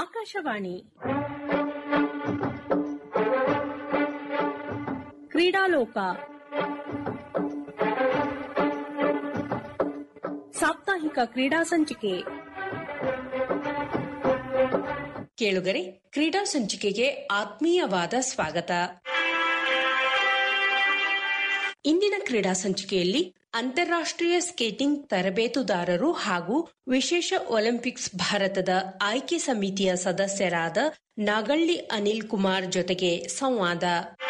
ಆಕಾಶವಾಣಿ ಕ್ರೀಡಾಲೋಕ ಸಾಪ್ತಾಹಿಕ ಕ್ರೀಡಾ ಸಂಚಿಕೆ ಕೇಳುಗರೆ ಕ್ರೀಡಾ ಸಂಚಿಕೆಗೆ ಆತ್ಮೀಯವಾದ ಸ್ವಾಗತ ಇಂದಿನ ಕ್ರೀಡಾ ಸಂಚಿಕೆಯಲ್ಲಿ ಅಂತಾರಾಷ್ಟ್ರೀಯ ಸ್ಕೇಟಿಂಗ್ ತರಬೇತುದಾರರು ಹಾಗೂ ವಿಶೇಷ ಒಲಿಂಪಿಕ್ಸ್ ಭಾರತದ ಆಯ್ಕೆ ಸಮಿತಿಯ ಸದಸ್ಯರಾದ ನಾಗಳ್ಳಿ ಅನಿಲ್ ಕುಮಾರ್ ಜೊತೆಗೆ ಸಂವಾದ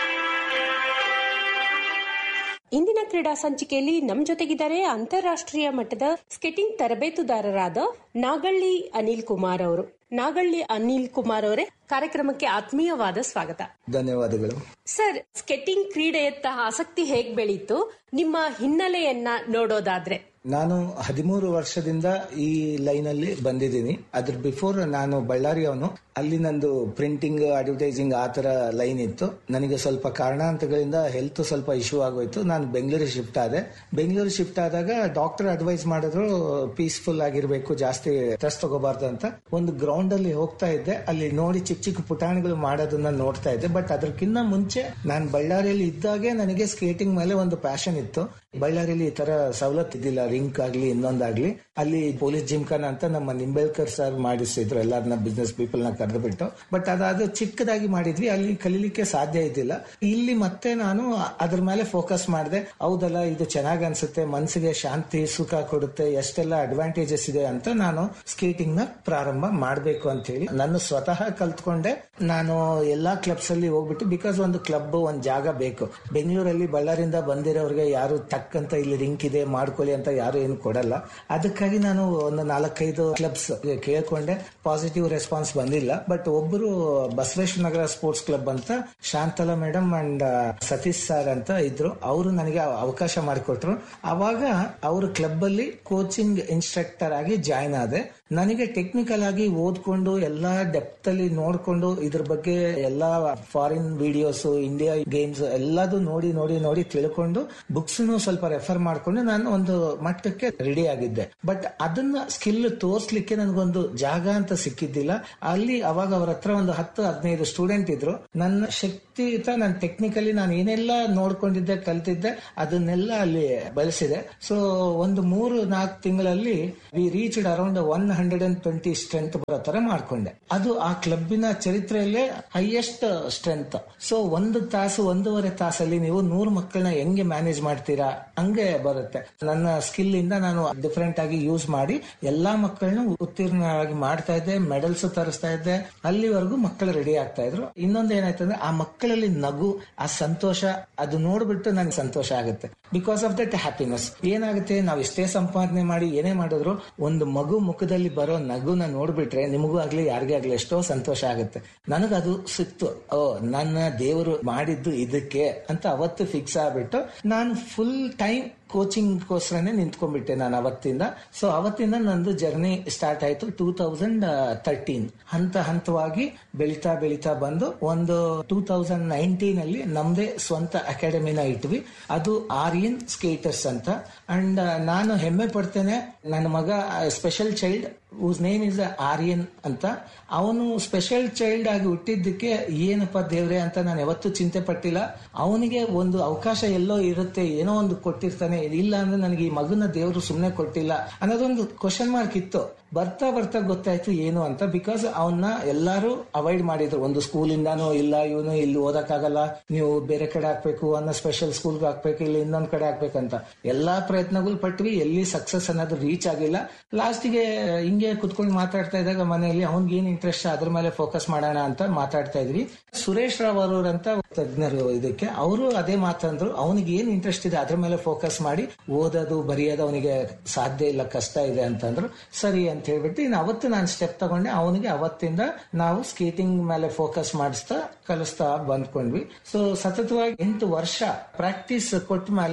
ಇಂದಿನ ಕ್ರೀಡಾ ಸಂಚಿಕೆಯಲ್ಲಿ ನಮ್ ಜೊತೆಗಿದ್ದಾರೆ ಅಂತಾರಾಷ್ಟ್ರೀಯ ಮಟ್ಟದ ಸ್ಕೇಟಿಂಗ್ ತರಬೇತುದಾರರಾದ ನಾಗಳ್ಳಿ ಅನಿಲ್ ಕುಮಾರ್ ಅವರು ನಾಗಳ್ಳಿ ಅನಿಲ್ ಕುಮಾರ್ ಅವರೇ ಕಾರ್ಯಕ್ರಮಕ್ಕೆ ಆತ್ಮೀಯವಾದ ಸ್ವಾಗತ ಧನ್ಯವಾದಗಳು ಸರ್ ಸ್ಕೇಟಿಂಗ್ ಕ್ರೀಡೆಯತ್ತ ಆಸಕ್ತಿ ಹೇಗ್ ಬೆಳೀತು ನಿಮ್ಮ ಹಿನ್ನೆಲೆಯನ್ನ ನೋಡೋದಾದ್ರೆ ನಾನು ಹದಿಮೂರು ವರ್ಷದಿಂದ ಈ ಲೈನ್ ಅಲ್ಲಿ ಬಂದಿದ್ದೀನಿ ಅದ್ರ ಬಿಫೋರ್ ನಾನು ಬಳ್ಳಾರಿಯವನು ಅಲ್ಲಿ ನಂದು ಪ್ರಿಂಟಿಂಗ್ ಅಡ್ವರ್ಟೈಸಿಂಗ್ ಆ ತರ ಲೈನ್ ಇತ್ತು ನನಗೆ ಸ್ವಲ್ಪ ಕಾರಣಾಂತರಗಳಿಂದ ಹೆಲ್ತ್ ಸ್ವಲ್ಪ ಇಶ್ಯೂ ಆಗೋಯ್ತು ನಾನು ಬೆಂಗಳೂರಿಗೆ ಶಿಫ್ಟ್ ಆದೆ ಬೆಂಗಳೂರು ಶಿಫ್ಟ್ ಆದಾಗ ಡಾಕ್ಟರ್ ಅಡ್ವೈಸ್ ಮಾಡಿದ್ರು ಪೀಸ್ಫುಲ್ ಆಗಿರ್ಬೇಕು ಜಾಸ್ತಿ ಸ್ಟ್ರೆಸ್ ತಗೋಬಾರ್ದು ಅಂತ ಒಂದು ಗ್ರೌಂಡ್ ಅಲ್ಲಿ ಹೋಗ್ತಾ ಇದ್ದೆ ಅಲ್ಲಿ ನೋಡಿ ಚಿಕ್ಕ ಚಿಕ್ಕ ಪುಟಾಣಿಗಳು ಮಾಡೋದನ್ನ ನೋಡ್ತಾ ಇದ್ದೆ ಬಟ್ ಅದಕ್ಕಿಂತ ಮುಂಚೆ ನಾನು ಬಳ್ಳಾರಿಯಲ್ಲಿ ಇದ್ದಾಗೆ ನನಗೆ ಸ್ಕೇಟಿಂಗ್ ಮೇಲೆ ಒಂದು ಪ್ಯಾಷನ್ ಇತ್ತು ಬಳ್ಳಾರಿಯಲ್ಲಿ ಈ ತರ ಸವಲತ್ತು ಇದ್ದಿಲ್ಲ ರಿಂಕ್ ಆಗ್ಲಿ ಇನ್ನೊಂದಾಗ್ಲಿ ಅಲ್ಲಿ ಪೊಲೀಸ್ ಜಿಮ್ಖಾನ ಅಂತ ನಮ್ಮ ನಿಂಬೇಳ್ಕರ್ ಸರ್ ಮಾಡಿಸಿದ್ರು ಎಲ್ಲರನ್ನ ಬಿಸ್ನೆಸ್ ಪೀಪಲ್ ನ ಕರೆದು ಬಿಟ್ಟು ಬಟ್ ಅದಾದ ಚಿಕ್ಕದಾಗಿ ಮಾಡಿದ್ವಿ ಅಲ್ಲಿ ಕಲೀಲಿಕ್ಕೆ ಸಾಧ್ಯ ಇದ್ದಿಲ್ಲ ಇಲ್ಲಿ ಮತ್ತೆ ನಾನು ಅದ್ರ ಮೇಲೆ ಫೋಕಸ್ ಮಾಡಿದೆ ಹೌದಲ್ಲ ಇದು ಚೆನ್ನಾಗ್ ಅನ್ಸುತ್ತೆ ಮನಸ್ಸಿಗೆ ಶಾಂತಿ ಸುಖ ಕೊಡುತ್ತೆ ಎಷ್ಟೆಲ್ಲ ಅಡ್ವಾಂಟೇಜಸ್ ಇದೆ ಅಂತ ನಾನು ಸ್ಕೇಟಿಂಗ್ ನ ಪ್ರಾರಂಭ ಮಾಡಬೇಕು ಅಂತ ಹೇಳಿ ನಾನು ಸ್ವತಃ ಕಲ್ತ್ಕೊಂಡೆ ನಾನು ಎಲ್ಲಾ ಕ್ಲಬ್ಸ್ ಅಲ್ಲಿ ಹೋಗ್ಬಿಟ್ಟು ಬಿಕಾಸ್ ಒಂದು ಕ್ಲಬ್ ಒಂದು ಜಾಗ ಬೇಕು ಬೆಂಗಳೂರಲ್ಲಿ ಬಳ್ಳಾರಿಂದ ಬಂದಿರೋರಿಗೆ ಯಾರು ಟಕ್ ಅಂತ ಇಲ್ಲಿ ರಿಂಕ್ ಇದೆ ಮಾಡ್ಕೊಳ್ಳಿ ಅಂತ ಯಾರು ಏನು ಕೊಡಲ್ಲ ಅದಕ್ಕಾಗಿ ನಾನು ಒಂದು ನಾಲ್ಕೈದು ಕ್ಲಬ್ಸ್ ಕೇಳ್ಕೊಂಡೆ ಪಾಸಿಟಿವ್ ರೆಸ್ಪಾನ್ಸ್ ಬಂದಿಲ್ಲ ಬಟ್ ಒಬ್ಬರು ಬಸವೇಶ್ವರ ನಗರ ಸ್ಪೋರ್ಟ್ಸ್ ಕ್ಲಬ್ ಅಂತ Shantala madam and Satish sir ಅಂತ ಇದ್ರು ಅವರು ನನಗೆ ಅವಕಾಶ ಮಾಡಿಕೊಟ್ರು ಅವಾಗ ಅವ್ರ ಕ್ಲಬ್ ಅಲ್ಲಿ ಕೋಚಿಂಗ್ ಇನ್ಸ್ಟ್ರಕ್ಟರ್ ಆಗಿ ಜಾಯ್ನ್ ಆದೆ ನನಗೆ ಟೆಕ್ನಿಕಲ್ ಆಗಿ ಓದ್ಕೊಂಡು ಎಲ್ಲಾ ಡೆಪ್ತ್ ಅಲ್ಲಿ ನೋಡ್ಕೊಂಡು ಇದ್ರ ಬಗ್ಗೆ ಎಲ್ಲಾ ಫಾರಿನ್ ವಿಡಿಯೋಸ್ ಇಂಡಿಯಾ ಗೇಮ್ಸ್ ಎಲ್ಲದೂ ನೋಡಿ ನೋಡಿ ನೋಡಿ ತಿಳ್ಕೊಂಡು ಬುಕ್ಸ್ ಸ್ವಲ್ಪ ರೆಫರ್ ಮಾಡ್ಕೊಂಡು ನಾನು ಒಂದು ಮಟ್ಟಕ್ಕೆ ರೆಡಿ ಆಗಿದ್ದೆ ಬಟ್ ಅದನ್ನ ಸ್ಕಿಲ್ ತೋರ್ಸ್ಲಿಕ್ಕೆ ನನಗೊಂದು ಜಾಗ ಅಂತ ಸಿಕ್ಕಿದ್ದಿಲ್ಲ ಅಲ್ಲಿ ಅವಾಗ ಅವ್ರ ಹತ್ರ ಒಂದು ಹತ್ತು ಹದಿನೈದು ಸ್ಟೂಡೆಂಟ್ ಇದ್ರು ನನ್ನ ಶಕ್ತಿಯುತ ನಾನು ಟೆಕ್ನಿಕಲಿ ನಾನು ಏನೆಲ್ಲ ನೋಡ್ಕೊಂಡಿದ್ದೆ ಕಲ್ತಿದ್ದೆ ಅದನ್ನೆಲ್ಲ ಅಲ್ಲಿ ಬಳಸಿದೆ ಸೊ ಒಂದು ಮೂರು ನಾಲ್ಕು ತಿಂಗಳಲ್ಲಿ we reached around one hundred and twenty strength ಬರೋ ತರ ಮಾಡ್ಕೊಂಡೆ ಅದು ಆ ಕ್ಲಬ್ಬಿನ ಚರಿತ್ರೆಯಲ್ಲೇ ಹೈಯೆಸ್ಟ್ ಸ್ಟ್ರೆಂತ್ ಸೊ ಒಂದು ತಾಸು ಒಂದೂವರೆ ತಾಸಲ್ಲಿ ನೀವು ನೂರು ಮಕ್ಕಳನ್ನ ಹೆಂಗೆ ಮ್ಯಾನೇಜ್ ಮಾಡ್ತೀರಾ ಹಂಗೆ ಬರುತ್ತೆ ನನ್ನ ಸ್ಕಿಲ್ ಇಂದ ನಾನು ಡಿಫರೆಂಟ್ ಆಗಿ ಯೂಸ್ ಮಾಡಿ ಎಲ್ಲಾ ಮಕ್ಕಳನ್ನು ಉತ್ತೀರ್ಣರಾಗಿ ಮಾಡ್ತಾ ಇದ್ದೆ ಮೆಡಲ್ಸ್ ತರಿಸ್ತಾ ಇದ್ದೆ ಅಲ್ಲಿವರೆಗೂ ಮಕ್ಕಳು ರೆಡಿ ಆಗ್ತಾ ಇದ್ರು ಇನ್ನೊಂದು ಏನಾಯ್ತು ಅಂದ್ರೆ ಆ ಮಕ್ಕಳಲ್ಲಿ ನಗು ಆ ಸಂತೋಷ ಅದು ನೋಡ್ಬಿಟ್ಟು ನನಗೆ ಸಂತೋಷ ಆಗುತ್ತೆ ಬಿಕಾಸ್ ಆಫ್ ದಟ್ ಹ್ಯಾಪಿನೆಸ್ ಏನಾಗುತ್ತೆ ನಾವು ಎಷ್ಟೇ ಸಂಪಾದನೆ ಮಾಡಿ ಏನೇ ಮಾಡಿದ್ರು ಒಂದು ಮಗು ಮುಖದಲ್ಲಿ ಬರೋ ನಗುನ ನೋಡ್ಬಿಟ್ರೆ ನಿಮಗೂ ಆಗ್ಲಿ ಯಾರಿಗೇ ಆಗ್ಲಿ ಎಷ್ಟೋ ಸಂತೋಷ ಆಗುತ್ತೆ ನನಗದು ಸಿಕ್ತು ಓ ನನ್ನ ದೇವರು ಮಾಡಿದ್ದು ಇದಕ್ಕೆ ಅಂತ ಅವತ್ತು ಫಿಕ್ಸ್ ಆಗ್ಬಿಟ್ಟು ನಾನು ಫುಲ್ ಟೈಮ್ ಕೋಚಿಂಗ್ಗೋಸ್ಕರನೇ ನಿಂತ್ಕೊಂಡ್ಬಿಟ್ಟೆ ನಾನು ಅವತ್ತಿಂದ ಸೊ ಅವತ್ತಿಂದ ನಂದು ಜರ್ನಿ ಸ್ಟಾರ್ಟ್ ಆಯ್ತು ಟೂ ತೌಸಂಡ್ ತರ್ಟೀನ್ ಹಂತ ಹಂತವಾಗಿ ಬೆಳಿತಾ ಬೆಳಿತಾ ಬಂದು ಒಂದು ಟೂ ತೌಸಂಡ್ ನೈನ್ಟೀನ್ ಅಲ್ಲಿ ನಮ್ದೇ ಸ್ವಂತ ಅಕಾಡೆಮಿನ ಇಟ್ವಿ ಅದು ಆರ್ಯನ್ ಸ್ಕೇಟರ್ಸ್ ಅಂತ ಅಂಡ್ ನಾನು ಹೆಮ್ಮೆ ಪಡ್ತೇನೆ ನನ್ನ ಮಗ special child whose name is Aryan ಅಂತ ಅವನು ಸ್ಪೆಷಲ್ ಚೈಲ್ಡ್ ಆಗಿ ಹುಟ್ಟಿದ್ದಕ್ಕೆ ಏನಪ್ಪ ದೇವ್ರೆ ಅಂತ ನಾನು ಯಾವತ್ತೂ ಚಿಂತೆ ಪಟ್ಟಿಲ್ಲ ಅವನಿಗೆ ಒಂದು ಅವಕಾಶ ಎಲ್ಲೋ ಇರುತ್ತೆ ಏನೋ ಒಂದು ಕೊಟ್ಟಿರ್ತಾನೆ ಇಲ್ಲ ಅಂದ್ರೆ ನನಗೆ ಈ ಮಗನ ದೇವರು ಸುಮ್ಮನೆ ಕೊಟ್ಟಿಲ್ಲ ಅನ್ನೋದೊಂದು ಕ್ವಶನ್ ಮಾರ್ಕ್ ಇತ್ತು ಬರ್ತಾ ಬರ್ತಾ ಗೊತ್ತಾಯ್ತು ಏನು ಅಂತ ಬಿಕಾಸ್ ಅವನ್ನ ಎಲ್ಲಾರು ಅವಾಯ್ಡ್ ಮಾಡಿದ್ರು ಒಂದು ಸ್ಕೂಲಿಂದಾನು ಇಲ್ಲ ಇವನು ಇಲ್ಲಿ ಓದಕ್ಕಾಗಲ್ಲ ನೀವು ಬೇರೆ ಕಡೆ ಹಾಕ್ಬೇಕು ಅನ್ನೋ ಸ್ಪೆಷಲ್ ಸ್ಕೂಲ್ಗೆ ಹಾಕ್ಬೇಕು ಇಲ್ಲಿ ಇನ್ನೊಂದ್ ಕಡೆ ಹಾಕ್ಬೇಕಂತ ಎಲ್ಲಾ ಪ್ರಯತ್ನಗಳು ಪಟ್ವಿ ಎಲ್ಲಿ ಸಕ್ಸಸ್ ಅನ್ನೋದು ರೀಚ್ ಆಗಿಲ್ಲ ಲಾಸ್ಟಿಗೆ ಹಿಂಗೆ ಕುತ್ಕೊಂಡು ಮಾತಾಡ್ತಾ ಇದ್ದಾಗ ಮನೆಯಲ್ಲಿ ಅವ್ನಿಗೆ ಏನ್ ಇಂಟ್ರೆಸ್ಟ್ ಅದ್ರ ಮೇಲೆ ಫೋಕಸ್ ಮಾಡೋಣ ಅಂತ ಮಾತಾಡ್ತಾ ಇದ್ವಿ ಸುರೇಶ್ ರಾವ್ ಅವರು ಅಂತ ತಜ್ಞರು ಇದಕ್ಕೆ ಅವರು ಅದೇ ಮಾತಂದ್ರು ಅವನಿಗೆ ಏನ್ ಇಂಟ್ರೆಸ್ಟ್ ಇದೆ ಅದ್ರ ಮೇಲೆ ಫೋಕಸ್ ಮಾಡಿ ಓದೋದು ಬರೆಯೋದು ಅವನಿಗೆ ಸಾಧ್ಯ ಇಲ್ಲ ಕಷ್ಟ ಇದೆ ಅಂತಂದ್ರು ಸರಿ ಅಂತ ಹೇಳ್ಬಿಟ್ಟು ಇನ್ನು ಅವತ್ತು ನಾನು ಸ್ಟೆಪ್ ತಗೊಂಡೆ ಅವನಿಗೆ ಅವತ್ತಿಂದ ನಾವು ಸ್ಕೇಟಿಂಗ್ ಮೇಲೆ ಫೋಕಸ್ ಮಾಡಿಸ್ತಾ ಕಲಿಸ್ತಾ ಬಂದ್ಕೊಂಡ್ವಿ ಸೊ ಸತತವಾಗಿ ಎಂಟು ವರ್ಷ ಪ್ರಾಕ್ಟೀಸ್ ಕೊಟ್ಟ ಮೇಲೆ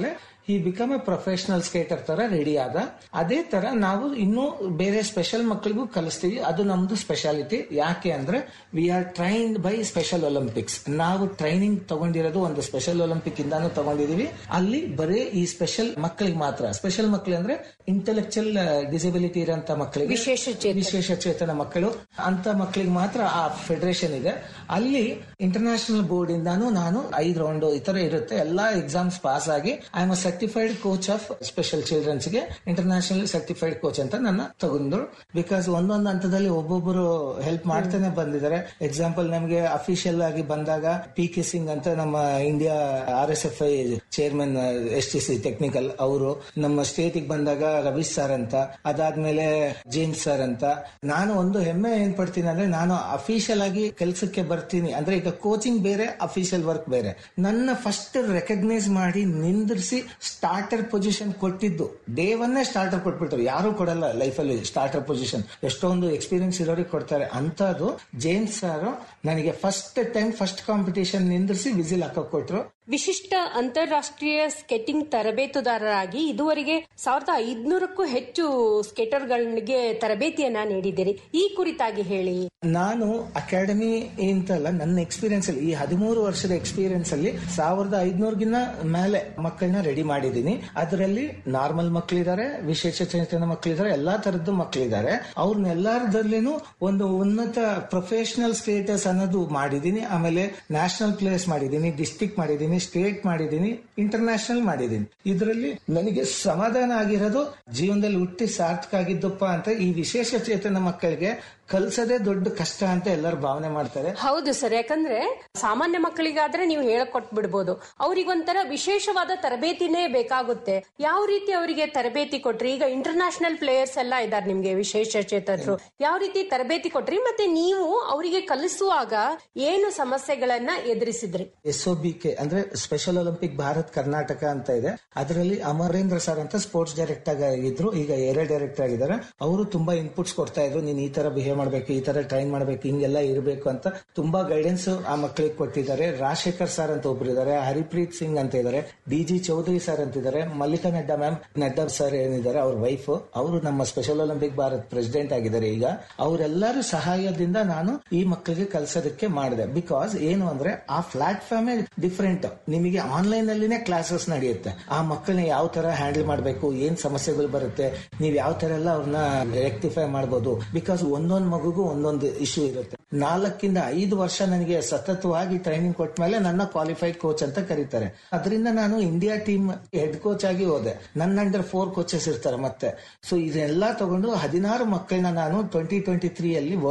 ಈ ಬಿಕಮ್ ಎ ಪ್ರೊಫೆಷನಲ್ ಸ್ಕೇಟರ್ ತರ ರೆಡಿ ಆದ ಅದೇ ತರ ನಾವು ಇನ್ನೂ ಬೇರೆ ಸ್ಪೆಷಲ್ ಮಕ್ಕಳಿಗೂ ಕಲಿಸ್ತೀವಿ ಅದು ನಮ್ದು ಸ್ಪೆಷಾಲಿಟಿ ಯಾಕೆ ಅಂದ್ರೆ we are trained by Special Olympics ನಾವು ಟ್ರೈನಿಂಗ್ ತಗೊಂಡಿರೋದು ಒಂದು ಸ್ಪೆಷಲ್ ಒಲಿಂಪಿಕ್ ಇಂದಾನು ತಗೊಂಡಿದೀವಿ ಅಲ್ಲಿ ಬರೀ ಈ ಸ್ಪೆಷಲ್ ಮಕ್ಕಳಿಗೆ ಮಾತ್ರ ಸ್ಪೆಷಲ್ ಮಕ್ಕಳು ಅಂದ್ರೆ ಇಂಟೆಲೆಕ್ಚುಯಲ್ ಡಿಸಬಿಲಿಟಿ ಇರೋಂತ ಮಕ್ಕಳಿಗೆ ವಿಶೇಷ ಚೇತನ. ವಿಶೇಷ ಚೇತನ ಮಕ್ಕಳು ಅಂತ ಮಕ್ಕಳಿಗೆ ಮಾತ್ರ ಆ ಫೆಡರೇಷನ್ ಇದೆ ಅಲ್ಲಿ ಇಂಟರ್ನ್ಯಾಷನಲ್ ಬೋರ್ಡ್ ಇಂದಾನು ನಾನು ಐದು ರೌಂಡ್ ಈ ತರ ಇರುತ್ತೆ ಎಲ್ಲಾ ಎಕ್ಸಾಮ್ಸ್ ಪಾಸ್ ಆಗಿ I am certified coach of special childrens ಗೆ ಇಂಟರ್ನ್ಯಾಷನಲ್ ಸರ್ಟಿಫೈಡ್ ಕೋಚ್ ಅಂತ ನನ್ನ ತಗೊಂಡ್ರು ಬಿಕಾಸ್ ಒಂದೊಂದು ಹಂತದಲ್ಲಿ ಒಬ್ಬೊಬ್ಬರು ಹೆಲ್ಪ್ ಮಾಡ್ತಾನೆ ಬಂದಿದ್ದಾರೆ ಎಕ್ಸಾಂಪಲ್ ನಮಗೆ ಅಫಿಷಿಯಲ್ ಆಗಿ ಬಂದಾಗ ಪಿ ಕೆ ಸಿಂಗ್ ಅಂತ ನಮ್ಮ India R S F I chairman S T C technical ಅವರು ನಮ್ಮ ಸ್ಟೇಟ್ ಬಂದಾಗ ರವೀಶ್ ಸರ್ ಅಂತ ಅದಾದ್ಮೇಲೆ ಜೇಮ್ಸ್ ಸರ್ ಅಂತ ನಾನು ಒಂದು ಹೆಮ್ಮೆ ಏನ್ ಪಡ್ತೀನಿ ಅಂದ್ರೆ ನಾನು ಅಫಿಷಿಯಲ್ ಆಗಿ ಕೆಲಸಕ್ಕೆ ಬರ್ತೀನಿ ಅಂದ್ರೆ ಈಗ ಕೋಚಿಂಗ್ ಬೇರೆ ಅಫಿಷಿಯಲ್ ವರ್ಕ್ ಬೇರೆ ನನ್ನ ಫಸ್ಟ್ ರೆಕಗ್ನೈಸ್ ಮಾಡಿ ನಿಂದಿರಿಸಿ ಸ್ಟಾರ್ಟರ್ ಪೊಸಿಷನ್ ಕೊಟ್ಟಿದ್ದು ಡೇ ಒನ್ನೇ ಸ್ಟಾರ್ಟರ್ ಕೊಟ್ಬಿಡ್ತಾರೆ ಯಾರು ಕೊಡಲ್ಲ ಲೈಫಲ್ಲಿ ಸ್ಟಾರ್ಟರ್ ಪೊಸಿಷನ್ ಎಷ್ಟೊಂದು ಎಕ್ಸ್ಪೀರಿಯನ್ಸ್ ಇರೋರಿಗೆ ಕೊಡ್ತಾರೆ ಅಂತದ್ದು ಜೇಮ್ಸ್ ಸರ್ ನನಗೆ ಫಸ್ಟ್ ಟೈಮ್ ಫಸ್ಟ್ ಕಾಂಪಿಟೇಷನ್ ನಿಂದಿರಿಸಿ ವಿಸಿಲ್ ಹಾಕಕ್ ಕೊಟ್ರು ವಿಶಿಷ್ಟ ಅಂತಾರಾಷ್ಟ್ರೀಯ ಸ್ಕೇಟಿಂಗ್ ತರಬೇತುದಾರರಾಗಿ ಇದುವರೆಗೆ ಸಾವಿರದ ಐದ್ನೂರಕ್ಕೂ ಹೆಚ್ಚು ಸ್ಕೇಟರ್ಗಳಿಗೆ ತರಬೇತಿಯನ್ನ ನೀಡಿದ್ದೀರಿ ಈ ಕುರಿತಾಗಿ ಹೇಳಿ ನಾನು ಅಕಾಡೆಮಿ ಅಂತಲ್ಲ ನನ್ನ ಎಕ್ಸ್ಪೀರಿಯನ್ಸ್ ಅಲ್ಲಿ ಈ ಹದಿಮೂರು ವರ್ಷದ ಎಕ್ಸ್ಪೀರಿಯನ್ಸ್ ಅಲ್ಲಿ ಸಾವಿರದ ಐದ್ನೂರ್ಗಿನ್ನ ಮೇಲೆ ಮಕ್ಕಳನ್ನ ರೆಡಿ ಮಾಡಿದೀನಿ ಅದರಲ್ಲಿ ನಾರ್ಮಲ್ ಮಕ್ಕಳಿದ್ದಾರೆ ವಿಶೇಷ ಚೇತನ ಮಕ್ಕಳಿದ್ದಾರೆ ಎಲ್ಲಾ ತರದ್ದು ಮಕ್ಕಳಿದ್ದಾರೆ ಅವ್ರನ್ನೆಲ್ಲರದಲ್ಲಿನೂ ಒಂದು ಉನ್ನತ ಪ್ರೊಫೆಷನಲ್ ಸ್ಟೇಟಸ್ ಅನ್ನೋದು ಮಾಡಿದೀನಿ ಆಮೇಲೆ ನ್ಯಾಷನಲ್ ಪ್ಲೇಸ್ ಮಾಡಿದೀನಿ ಡಿಸ್ಟಿಕ್ ಮಾಡಿದೀನಿ ಸ್ಟೇಟ್ ಮಾಡಿದೀನಿ ಇಂಟರ್ನ್ಯಾಷನಲ್ ಮಾಡಿದೀನಿ ಇದರಲ್ಲಿ ನನಗೆ ಸಮಾಧಾನ ಆಗಿರೋದು ಜೀವನದಲ್ಲಿ ಹುಟ್ಟಿ ಸಾರ್ಥಕ ಆಗಿದ್ದಪ್ಪ ಅಂತ ಈ ವಿಶೇಷ ಚೇತನ ಮಕ್ಕಳಿಗೆ ಕಲ್ಸೋದೇ ದೊಡ್ಡ ಕಷ್ಟ ಅಂತ ಎಲ್ಲರೂ ಭಾವನೆ ಮಾಡ್ತಾರೆ ಹೌದು ಸರ್ ಯಾಕಂದ್ರೆ ಸಾಮಾನ್ಯ ಮಕ್ಕಳಿಗಾದ್ರೆ ನೀವು ಹೇಳಕೊಟ್ ಬಿಡ್ಬೋದು ಅವ್ರಿಗೊಂಥರ ವಿಶೇಷವಾದ ತರಬೇತಿನೇ ಬೇಕಾಗುತ್ತೆ ಯಾವ ರೀತಿ ಅವರಿಗೆ ತರಬೇತಿ ಕೊಟ್ರಿ ಈಗ ಇಂಟರ್ನ್ಯಾಷನಲ್ ಪ್ಲೇಯರ್ಸ್ ಎಲ್ಲ ಇದ್ದಾರೆ ನಿಮ್ಗೆ ವಿಶೇಷ ಚೇತನರು ಯಾವ ರೀತಿ ತರಬೇತಿ ಕೊಟ್ರಿ ಮತ್ತೆ ನೀವು ಅವರಿಗೆ ಕಲಿಸುವಾಗ ಏನು ಸಮಸ್ಯೆಗಳನ್ನ ಎದುರಿಸಿದ್ರಿ ಎಸ್ ಒ ಬಿ ಕೆ ಅಂದ್ರೆ ಸ್ಪೆಷಲ್ ಒಲಿಂಪಿಕ್ ಭಾರತ್ ಕರ್ನಾಟಕ ಅಂತ ಇದೆ ಅದರಲ್ಲಿ ಅಮರೇಂದ್ರ ಸರ್ ಅಂತ ಸ್ಪೋರ್ಟ್ಸ್ ಡೈರೆಕ್ಟರ್ ಆಗಿದ್ರು ಈಗ ಏರಿಯಾ ಡೈರೆಕ್ಟರ್ ಆಗಿದ್ದಾರೆ ಅವರು ತುಂಬಾ ಇನ್ಪುಟ್ಸ್ ಕೊಡ್ತಾ ಇದ್ರು ನೀನ್ ಈ ತರ ಬಿಹೇವ್ ಮಾಡ್ಬೇಕು ಈ ತರ ಟ್ರೈನ್ ಮಾಡ್ಬೇಕು ಹಿಂಗೆಲ್ಲ ಇರಬೇಕು ಅಂತ ತುಂಬಾ ಗೈಡೆನ್ಸ್ ಆ ಮಕ್ಕಳಿಗೆ ಕೊಟ್ಟಿದ್ದಾರೆ ರಾಜಶೇಖರ್ ಸರ್ ಅಂತ ಒಬ್ರು ಇದ್ದಾರೆ ಹರಿಪ್ರೀತ್ ಸಿಂಗ್ ಅಂತ ಇದ್ದಾರೆ ಡಿ ಜಿ ಚೌಧರಿ ಸರ್ ಅಂತ ಇದ್ದಾರೆ ಮಲ್ಲಿಕಾ ನಡ್ಡಾ ಮ್ಯಾಮ್ ನಡ್ಡಾ ಸರ್ ಏನಿದ್ದಾರೆ ಅವ್ರ ವೈಫ್ ಅವರು ನಮ್ಮ ಸ್ಪೆಷಲ್ ಒಲಿಂಪಿಕ್ ಭಾರತ್ ಪ್ರೆಸಿಡೆಂಟ್ ಆಗಿದ್ದಾರೆ ಈಗ ಅವರೆಲ್ಲರೂ ಸಹಾಯದಿಂದ ನಾನು ಈ ಮಕ್ಕಳಿಗೆ ಕಲ್ಸೋದಕ್ಕೆ ಮಾಡಿದೆ ಬಿಕಾಸ್ ಏನು ಅಂದ್ರೆ ಆ ಪ್ಲಾಟ್ಫಾರ್ಮ್ ಡಿಫ್ರೆಂಟ್ ನಿಮಗೆ ಆನ್ಲೈನ್ ಅಲ್ಲಿನೇ ಕ್ಲಾಸಸ್ ನಡೆಯುತ್ತೆ ಆ ಮಕ್ಕಳನ್ನ ಯಾವ ತರ ಹ್ಯಾಂಡಲ್ ಮಾಡಬೇಕು ಏನ್ ಸಮಸ್ಯೆಗಳು ಬರುತ್ತೆ ನೀವು ಯಾವ ತರ ಎಲ್ಲ ಅವ್ರನ್ನ ರೆಕ್ಟಿಫೈ ಮಾಡಬಹುದು ಬಿಕಾಸ್ ಒಂದೊಂದು ಮಗುಗೂ ಒಂದೊಂದು ಇಶ್ಯೂ ಇರುತ್ತೆ ನಾಲ್ಕಿಂದ ಐದು ವರ್ಷ ನನಗೆ ಸತತವಾಗಿ ಟ್ರೈನಿಂಗ್ ಕೊಟ್ಟ ಮೇಲೆ ನನ್ನ ಕ್ವಾಲಿಫೈಡ್ ಕೋಚ್ ಅಂತ ಕರೀತಾರೆ ಅದರಿಂದ ನಾನು ಇಂಡಿಯಾ ಟೀಮ್ ಹೆಡ್ ಕೋಚ್ ಆಗಿ ಹೋದೆ ನನ್ನ ಅಂಡರ್ ಫೋರ್ ಕೋಚಸ್ ಇರ್ತಾರೆ ಮತ್ತೆ ಸೊ ಇದೆಲ್ಲ ತಗೊಂಡು ಹದಿನಾರು ಮಕ್ಕಳನ್ನ ನಾನು ಟ್ವೆಂಟಿ ಟ್ವೆಂಟಿ ತ್ರೀ ಅಲ್ಲಿ